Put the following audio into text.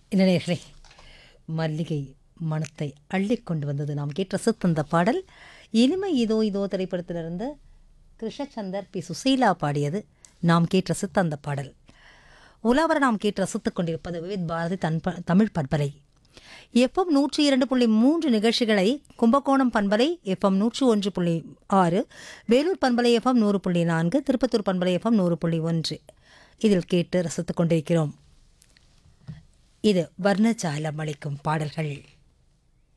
இளைஞர்களே மல்லிகை மணத்தை அள்ளி கொண்டு வந்தது நாம் கேட்ட ரசித்த பாடல் இனிமை இதோ இதோ திரைப்படத்திலிருந்து கிருஷ்ணச்சந்தர் பி சுசீலா பாடியது நாம் கேட்டு ரசித்த அந்த பாடல் உலாவர நாம் கேட்டு ரசித்துக் கொண்டிருப்பது விவித் பாரதி தன்ப தமிழ் பண்பலை எஃப்எம் நூற்றி இரண்டு புள்ளி மூன்று நிகழ்ச்சிகளை கும்பகோணம் பண்பலை எஃப்எம் நூற்றி ஒன்று புள்ளி ஆறு வேலூர் பண்பலை எஃப்எம் நூறு புள்ளி நான்கு திருப்பத்தூர் பண்பலை எஃப்எம் நூறு புள்ளி ஒன்று இதில் கேட்டு ரசித்துக் கொண்டிருக்கிறோம் இது வர்ணஜாலம் அளிக்கும் பாடல்கள்